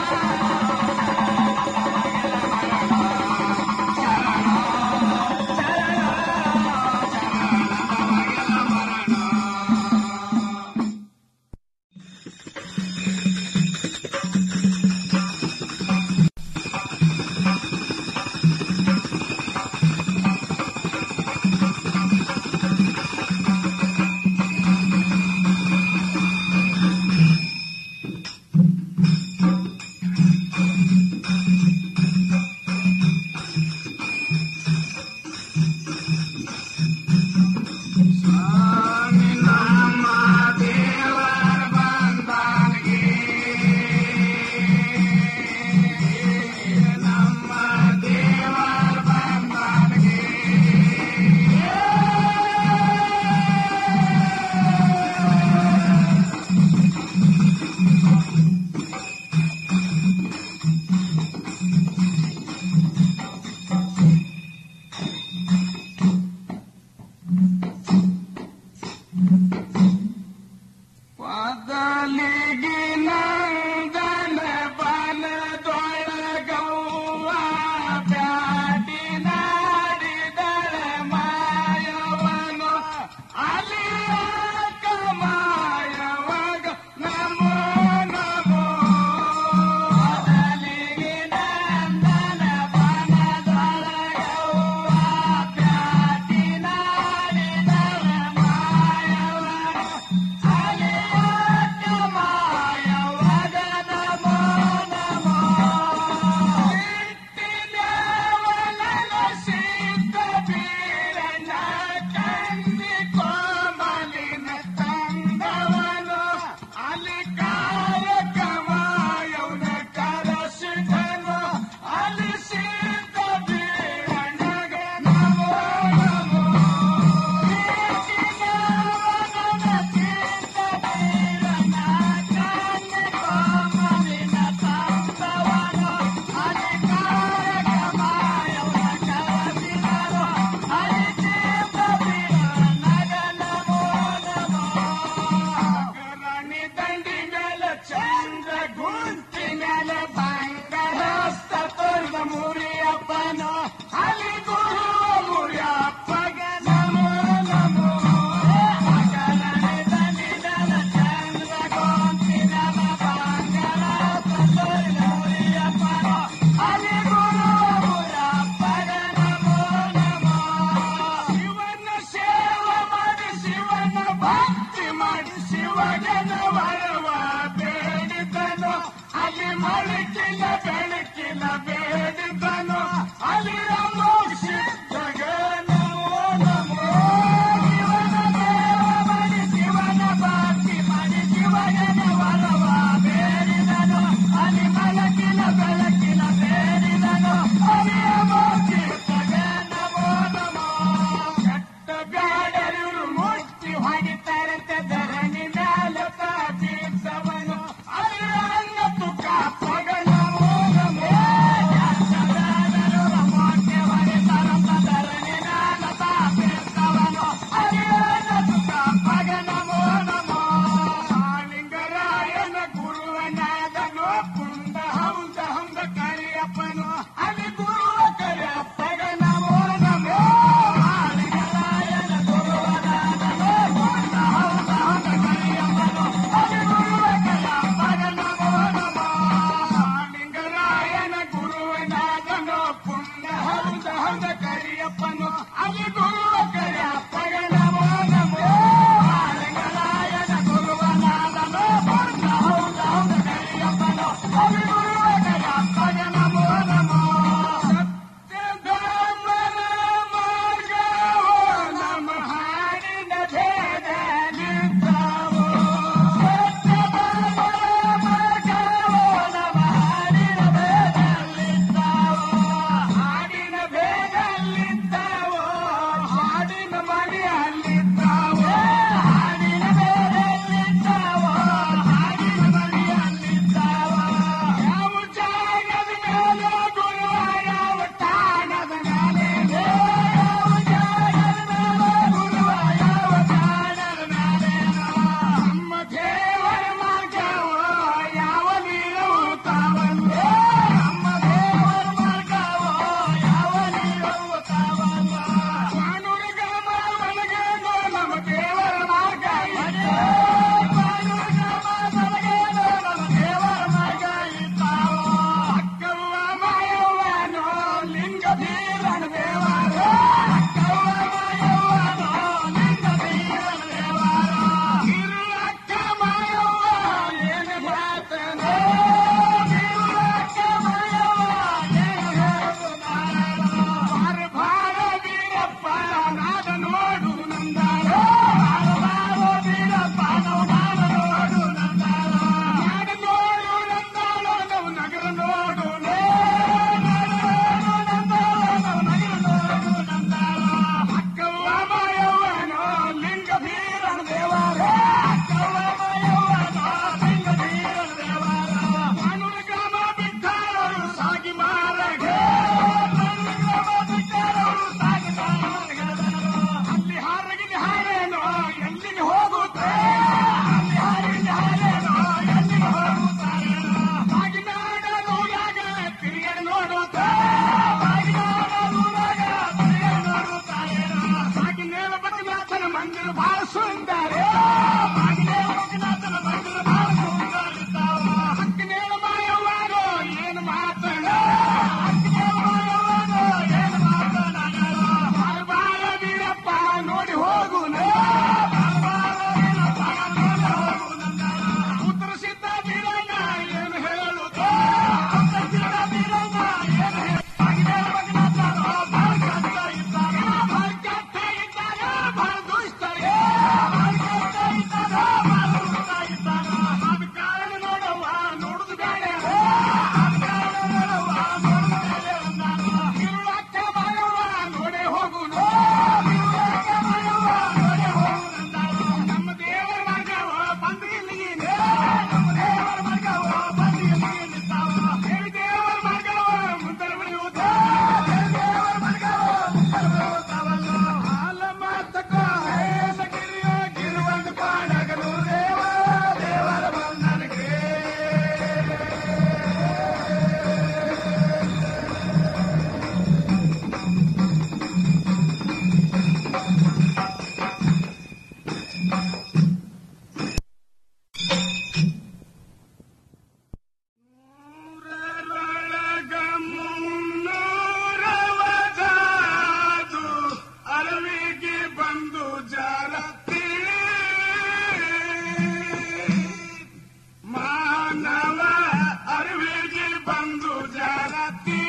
ಹೌದ ಕರಿಯಪ್ಪನು ಅಲ್ಲಿ ಗುರುವ ಕರಿಯಪ್ಪಗ ನಮೋ ನಮೋ ಆರಂಗಲಾಯನ ಗುರುವನಾದನು ಬರ್ತ ಹೌದ ಹೌದ ಕರಿಯಪ್ಪನು ಅಲ್ಲಿ ಗುರುವ ಕರಿಯಪ್ಪಗ ನಮೋ ನಮೋ ಸತ್ಯಧರ್ಮನ ಮಾರ್ಗವೋ ನಮ್ಮ ಹಾಡಿನ ಭೇದ ನಿಂತಾವೋ ಸತ್ಯಧರ್ಮನ ಮಾರ್ಗವೋ ನಮ್ಮ ಹಾಡಿನ ಭೇದಲ್ಲಿದ್ದಾವೋ ಹಾಡಿನ ಭೇದಲ್ಲಿದ್ದಾವೋ ಹಾಡಿನ ಮನೆಯಲ್ಲಿದ್ದಾವೋ ಹಾಡಿನ ಭೇದಲ್ಲಿದ್ದಾವೋ ಹಾಡಿನ ಮನೆಯಲ್ಲಿದ್ದಾವೋ ಯಾವ ಜಾಗದ ಮೇಲೆ ಗುರುವ ಯಾವ ತಾಣದ ಮೇಲೆ ಯಾವ ಜಾಗದ ಮೇಲೆ ಗುರುವ ಯಾವ ತಾಣದ ಮೇಲೆ ನಮ್ಮ ದೇವರ ಮಾರ್ಗವೋ ಯಾವ ನೀರವು ತಾವಲ್ಲೋ ನಮ್ಮ ದೇವರ ಮಾರ್ಗವೋ ಯಾವ ನೀರವು ತಾವಲ್ಲೋ ಕಾನೂನುಗಮ ಒಳಗೇನೋ ನಮ್ಮ ದೇವರ ಮಾರ್ಗ ಇದೆ ಕಾನೂನುಗಮ ಒಳಗೇನೋ ನಮ್ಮ ದೇವರ ಮಾರ್ಗ ಇದ್ದಾವೋ ಅಕ್ಕವ್ವ ಮಾಯವ್ವನೋ ಲಿಂಗ ಬೀರನ ದೇವಾರೋ ಅಕ್ಕವ್ವ ಮಾಯವ್ವನೋ ಲಿಂಗ ಬೀರನ ದೇವಾರೋ ಅಕ್ಕ ಮಾಯವ್ವ ಏನು ಮಾತನೋ ಅಕ್ಕ ಮಾಯವ್ವ ಏನು ಹೇಳುತ್ತಾರೋ ಬಾರ ಬಾರ ಬೀರಪ್ಪ ನಾದ ನೋಡು ನಂದಾರೋ ಬಾರ ಬಾರ ಬೀರಪ್ಪ ನಾವು ನಾದ ನೋಡು ನಂದಾರೋ ನಾಡ ನೋಡು ನಂದಾರೋ ನಾವು ನಗರ ನೋಡು ಅಕ್ಕವ್ವ ಮಾಯವ್ವನೋ ಲಿಂಗ ಬೀರನ ದೇವಾರೋ ಅಕ್ಕವ್ವ ಮಾಯವ್ವನೋ ಲಿಂಗ ಬೀರನ ದೇವಾರೋ ಕಾನೂನು ಗ್ರಾಮ ಬಿಟ್ಟಾರು ಸಾಗಿ ಮಾರಗೆ ಕಾನೂನು ಗ್ರಾಮ ಬಿಟ್ಟಾರು ಸಾಗಿ ಮಾರಗೆ ಅಲ್ಲಿ ಹಾರಗಿನ ಹಾರೇನೋ ಎಲ್ಲಿಗೆ ಹೋಗುತ್ತೆ ಅಲ್ಲಿ ಹಾರಗಿನ ಹಾರೇನೋ ಎಲ್ಲಿಗೆ ಹೋಗುತ್ತಾರೆ ಬಾಗಿನಾಡ ನೂರಾಗ ತಿರುಗಡೆ ನೋಡುತ್ತಾ ಬಾಗಿನಾಡ ನೂರಾಗ ತಿರುಗಡೆ ನೋಡುತ್ತಾರೆ ಬಾಗಿನೇಲ ಬಕ್ಕನಾಥನ ಮಂದಿರ ಬಹಳ ಸುಂದರ ಬಾಗಿನೇಲ ಬಕ್ಕನಾಥನ ಮಂದಿರ ಬಹಳ ಸುಂದರ ಇದ್ದಾವ ಹಕ್ಕಿನೇಲ ಮಾಯವ್ವಾರೋ ಏನು ಮಾತಣ ಹಕ್ಕಿನೇಲ ಮಾಯವ್ವಾರೋ ಏನು ಮಾತನಾಡ ಬಾಳ ಬಾಳ ವೀರಪ್ಪ ನೋಡಿ ಹೋಗು ಉತ್ತರ ಸಿದ್ಧ ಬೀರಣ್ಣ ಏನು ಹೇಳುತ್ತ ಉತ್ತರ ಸಿದ್ಧ ಬೀರಣ್ಣ ಏನು ಹೇಳು ಬಾಗಿನೇಲ ಬಕ್ಕನಾಥನ ಬಹಳ ಕಷ್ಟ ಇದ್ದಾರೆ ಬಹಳ ಕಷ್ಟ ಇದ್ದಾರೆ ಬಹಳ ದುಷ್ಟರೇ ಬಹಳ ಕಷ್ಟ ಇದ್ದಾರೆ ಬಹಳ ದುಷ್ಟ ಇದ್ದಾರೆ ಅದ ಕಾರಣ ನೋಡವ್ವ ನೋಡುದು ಬೇಡ ಅದ ಕಾರಣ ನೋಡವ್ವ ನೋಡುದು ಬೇಡ ಅಂದಾರ ಇರುಳಕ್ಕ ಮಾಯವ್ವ ನೋಡೇ ಹೋಗು ಇರುಳಕ್ಕ ಮಾಯವ್ವ ನೋಡೇ ಹೋಗು ಅಂದಾರ ನಮ್ಮ ದೇವರ ಮಾರ್ಗವ ಬಂದು ಇಲ್ಲಿಗೆ ನಮ್ಮ ದೇವರ ಮಾರ್ಗವ ಬಂದು ಇಲ್ಲಿಗೆ ನಿಂತಾವ ದೇವಿ ದೇವರ ಮಾರ್ಗವ ಮುಂದರ ಬೆಳೆಯುತ್ತ ದೇವರ ಮಾರ್ಗವ ಮುಂದರ ಬೆಳೆಯುತ್ತಾವಲ್ಲ ಹಾಲ ಮಾತಕ ಹೇಸಗಿರಿಯ ಗಿರುವಂತ ಪಾಡಗಲು ದೇವ ದೇವರ ಬಂಧನಕ್ಕೆ ನೂರರೊಳಗ ಮುನ್ನೂರವ ಜಾದು ಅರವಿಗೆ ಬಂದು ಜಾರತಿ ಮಾನವ ಅರಿವಿಗೆ ಬಂದು ಜಾರತಿ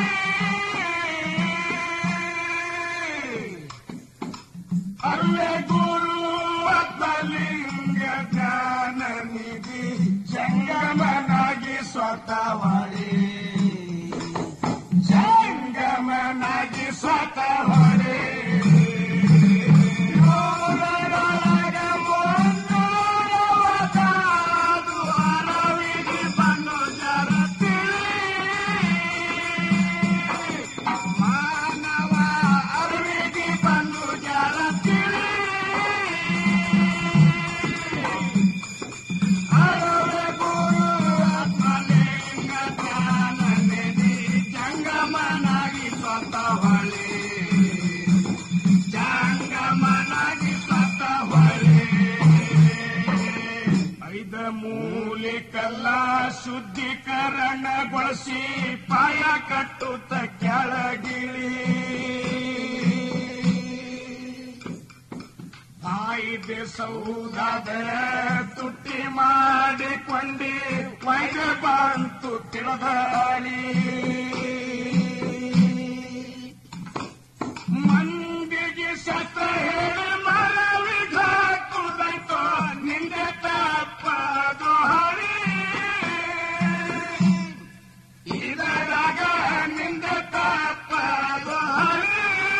ಅರುವೆ ಗುರು ಅತ್ತಲಿಂಗ ಜ್ಞಾನ ನಿಧಿ ಜಂಗಮನಾಗಿ ಸ್ವತಃ ಜಂಗಮನಾಗಿ ಸ್ವತಃ ಹೊರೆ ನೂರರೊಳಗ ಮುನ್ನೂರವ ಜಾದು ಅರವಿಗೆ ಬಂದು ಜಾರತಿ ಮಾನವ ಅರಿವಿಗೆ ಬಂದು ಜಾರತಿ ಅರವೆ ಗುರು ಆತ್ಮಲಿಂಗ ಜ್ಞಾನ ನಿಧಿ ಜಂಗಮನಾಗಿ ಸ್ವತಃ ಹೊಳೆ ಜಂಗಮನಾಗಿ ಸ್ವತಃ ಹೊಳೆ ಐದ ಮೂಲಿಕಲ್ಲ ಶುದ್ಧೀಕರಣಗೊಳಿಸಿ ಪಾಯ ಕಟ್ಟುತ್ತ ಕೆಳಗಿಳಿ ಸೌದಾದ ತುಟ್ಟಿ ಮಾಡಿಕೊಂಡಿ ವೈಗ ಬಂತು ತಿಳಿದಾಳಿ ಮಂದಿಗೆ ಸತ ಹೇಳಿ ಮರವಿಧ ಕುದೈತೋ ನಿಂದೆ ತಪ್ಪದು ಹಳಿ ಇದರಾಗ ನಿಂದೆ ತಪ್ಪದು ಹಳಿ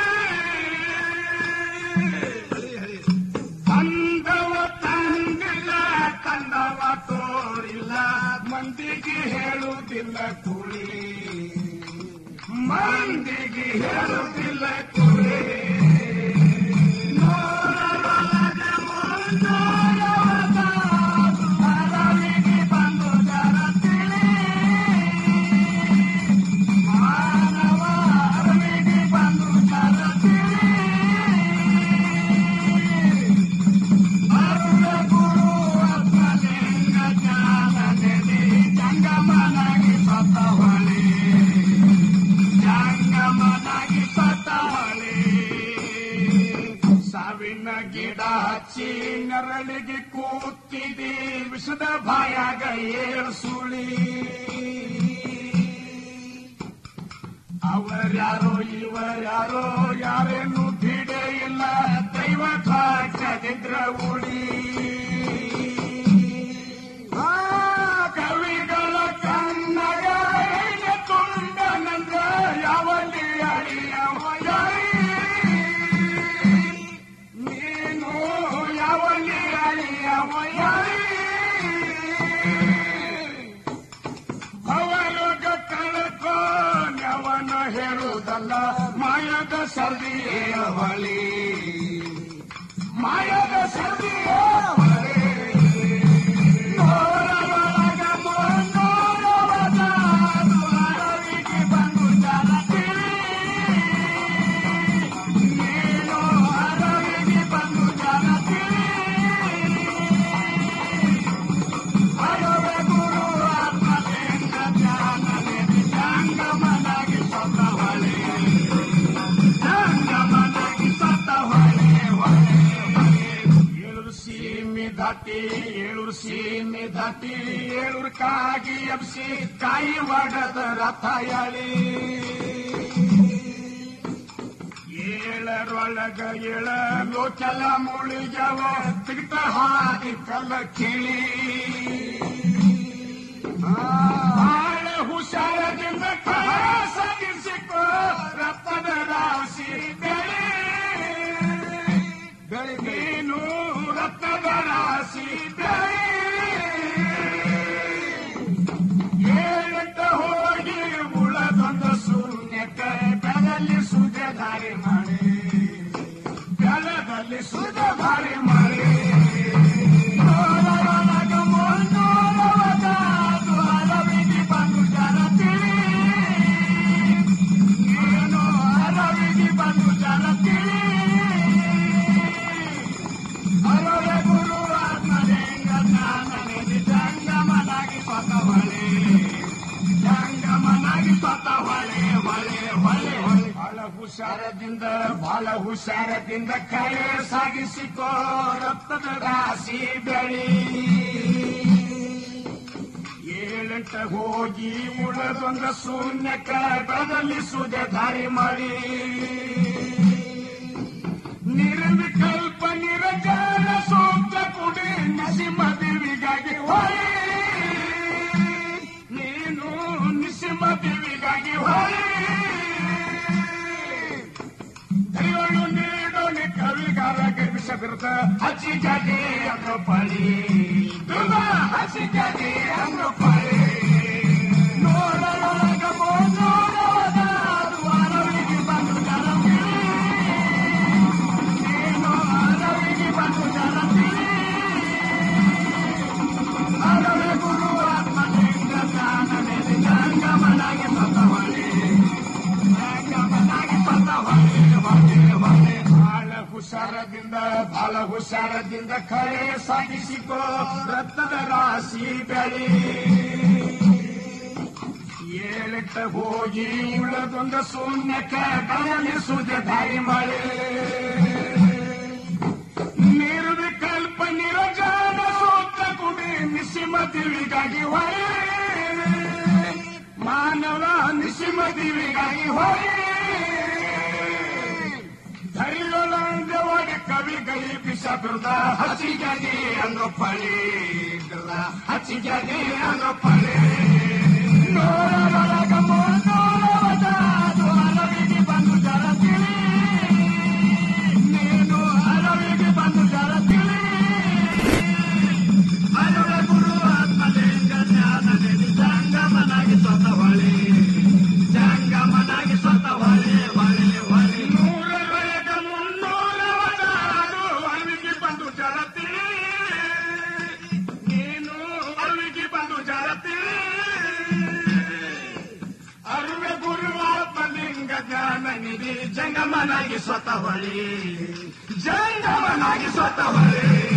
ತಂದವ ತಂದಿಲ್ಲ ತಂದವ ತೋರಿಲ್ಲ ಮಂದಿಗೆ ಹೇಳುವುದಿಲ್ಲ ಕುಳಿ ಮಂದಿಗೆ ಹೇಳುವುದಿಲ್ಲ ಕುಳಿ ನೋಡರೊಳಗೆ ಮುಂದೋರವದ ಅರವಿಗೆ ಬಂದು ಜರ ತಿಳಿ ಮಾನವ ಅರವಿಗೆ ಬಂದು ಜರ ತಿಳಿ ಅರುಳ ಗುರು ಅಪ್ಪಲಿಂಗ ಜ್ಞಾನನಿಧಿ ಜಂಗಮನಾಗಿ ಸತ್ತವಳಿ ಜಂಗಮನಾಗಿ ಸತ್ತವಳಿ ಸಾವಿನ ಗಿಡ ಹಚ್ಚಿ ನೆರಳಿಗೆ ಕೂತಿದಿ ವಿಷದ ಭಯಾಗ ಏರ್ಸುಳಿ ಅವರ್ಯಾರೋ ಇವರ್ಯಾರೋ ಯಾರೇನು ಬಿಡೆ ಇಲ್ಲ ದೈವ ಕಾಚದಿದ್ರ ಉಳಿ ಆ ಕವಿಗಳ ಕನ್ನಡ ತುಂಡನಂದ ಯಾವಲ್ಲಿ ಅಳಿಯವ ನೀನು ಯಾವಲ್ಲಿ ಅಳಿಯವ ಅವಲೋಕ ಕಳ್ಕೋ ನ್ಯವನ ಹೇಳುವುದಲ್ಲ ಮಾಯದ ಸರ್ದಿಯ ಬಳಿ ಮಾಯದ ಸರ್ದಿಯ ಬಳಿ ನೋರವಳಗ ನೋರವದ ದುರವಿಗೆ ಬಂದು ಜನ ತಿಳಿ ನೀನು ಅರವಿಗೆ ಬಂದು ಜನ ತಿಳಿ ಅರವ ಗುರು ಆತ್ಮಲಿಂಗ ಜ್ಞಾನನಿಧಿ ಜಂಗಮನಾಗಿ ಸತ್ತವಳೆ ಜಂಗಮನಾಗಿ ಸತ್ತವಳೆ ಹೊಳೆ ಏಳೂರು ಸೀಮೆ ದಾಟಿ ಏಳೂರು ಸೀಮೆ ದಾಟಿ ಏಳೂರು ಕಾಗಿ ಎಬ್ಸಿ ಕಾಯಿ ಒಡದ ರಥ ಎಳಿ ಏಳರೊಳಗ ಏಳಲು ಕೆಲ ಮುಳಿಗವ ತಿಗ್ತ ಹಾದಿ ಕಲ ಕಿಳಿ ಬಾಳ ಹುಷಾರದಿಂದ ಸಾಗಿಸಿಕೋ ರಕ್ತದ ರಾಶಿ ಬೆಳೆ ಬೆಳಗೇನು ರಕ್ತದ ರಾಶಿ ಬೆಳೆ ಏಳಂತ ಹೋಗಿ ಉಳದೊಂದು ಶೂನ್ಯಕ್ಕೆ ಬೆಳದಲ್ಲಿ ಸುಜ ದಾರಿ ಮಾಡಿ ಬೆಳದಲ್ಲಿ ಸುಜ ದಾರಿ ಮಾಡಿ ನೋಡರೊಳಗ ಮುನ್ನೂರವದ ಅರವಿಗೆ ಬಂದು ಜನ ತಿಳಿ ಏನು ಅರವಿಗೆ ಬಂದು ಜನ ತಿಳಿ ಅರವ ಗುರು ಆತ್ಮಲಿಂಗ ಜ್ಞಾನನಿಧಿ ಜಂಗಮನಾಗಿ ಸ್ವತವಳೆ ಜಂಗಮನಾಗಿ ಸ್ವತವಳೆ ಹೊಳೆ ಹೊಳೆ ಹೊಳೆ ಬಹಳ ಹುಷಾರದಿಂದ ಬಹಳ ಹುಷಾರದಿಂದ ಕರೆ ಸಾಗಿಸಿಕೋ ರಕ್ತದ ರಾಶಿ ಬೆಳಿ ಏಳೆಂಟ ಹೋಗಿ ಉಳದೊಂದ ಶೂನ್ಯಕ ಬದಲಿ ಸುಜ ದಾರಿ ಮಾಡಿ ನಿರ್ವಿಕಲ್ಪ ನಿರಂಜನ ಸೂಕ್ತ ಕುಡಿ ನಸಿಮ ದೇವಿಗಾಗಿ ಹೊಳೆ ನೀನು ನಿಸಿಮ ದೇವಿಗಾಗಿ ಹೊಳೆ ದೈವಳು ನೀಡೋನಿ ಕವಿಗಾರ ಗರ್ಭಿಸ ಬಿರುತ್ತ ಹಚ್ಚಿ ಜಾತಿ ಅಂದ್ರು ಪಳಿ ದುರ್ಗ ಹಚ್ಚಿ ಜಾತಿ ಅಂದ್ರು ಪಳಿ ನೋಡರೊಳಗ ನೋಡೋದ ಅರವಿಗೆ ಬಂದು ಜನ ನೀನು ಅರವಿಗೆ ಬಂದು ಜನ ಅರವೆ ಗುರು ಆತ್ಮಲಿಂಗ ಜ್ಞಾನನಿಧಿ ಜಂಗಮನಾಗಿ ಸತ್ತವಳೆ ಜಂಗಮನಾಗಿ ಸತ್ತವಳೆ ಹೊಳೆ ಹೊಳೆ ಬಾಳ ಹುಷಾರದಿಂದ ಬಾಳ ಹುಷಾರದಿಂದ ಕರೆ ಸಾಗಿಸಿಕೋ ರಕ್ತದ ರಾಶಿ ಬೆಳಿ ಏಳೆಟ್ಟ ಹೋಗಿ ಉಳದೊಂದ ಶೂನ್ಯಕ್ಕೆ ಬಯಲಿಸುವುದೇ ದಾರಿ ಮಳೆ ನಿರ್ವಿಕಲ್ಪ ದೇವಿಗಾಗಿ ಹೊರೆ ಮಾನವ ನಿಸಿಮ ದೇವಿಗಾಗಿ ಹೊರೆ ಧೈರ್ಯೊಳಗೆ ಕವಿಗಳಿಗೆ ಬಿಸ ಬಿರುದ ಹಸಿಗಾಗಿ ಅಂಗ ಫಳಿ ಹಸಿಗಾಗಿ ಅಂಗ ಫಳಿ ನೋಡರೊಳಗ ಮೋನೋರವದ ಅರವಿಗೆ ಬಂದು ಜರ ತಿಳಿ ನೀನು ಅರವಿಗೆ ಬಂದು ಜರ ತಿಳಿ ಅರವ ಗುರು ಆತ್ಮಲಿಂಗ ಜ್ಞಾನ ನಿಧಿ ಜಂಗಮನಾಗಿ ಸ್ವತ ಹೊಳಿ ಜಂಗಮನಾಗಿ ಸ್ವತ ಹೊಳಿ ಹೊಳಿ ಹೊಳಿ ನೂರ ಬೆಳಗ ಮುನ್ನೂರವದ ಅರವಿಗೆ ಬಂದು ಜರ ತಿಳಿ ನೀನು ಅರವಿಗೆ ಬಂದು ಜರ ತಿಳಿ ಅರುವೆ ಗುರುವಾತ್ಮಲಿಂಗ ಜ್ಞಾನ ನಿಧಿ ಜಂಗಮನಾಗಿ ಸ್ವತಃ ಹೊಳಿ ಜಂಗಮನಾಗಿ ಸ್ವತಃ ಹೊಳಿ